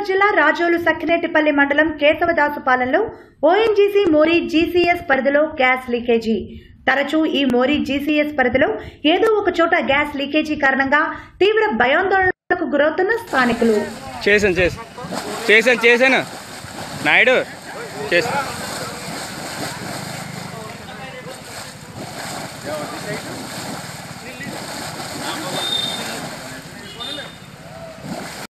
గోదావరి జిల్లా రాజోలు సక్కినేటిపల్లి మండలం కేశవదాసుపాలెంలో ఓఎన్జీసీ మోరీ జీసీఎస్ పరిధిలో గ్యాస్ లీకేజీ తరచూ ఈ మోరీ జీసీఎస్ పరిధిలో ఏదో ఒక చోట గ్యాస్ లీకేజీ కారణంగా తీవ్ర భయాందోళనలకు గురవుతున్న స్థానికులు చేశాను చేసి చేశాను చేశాను నాయుడు చేసి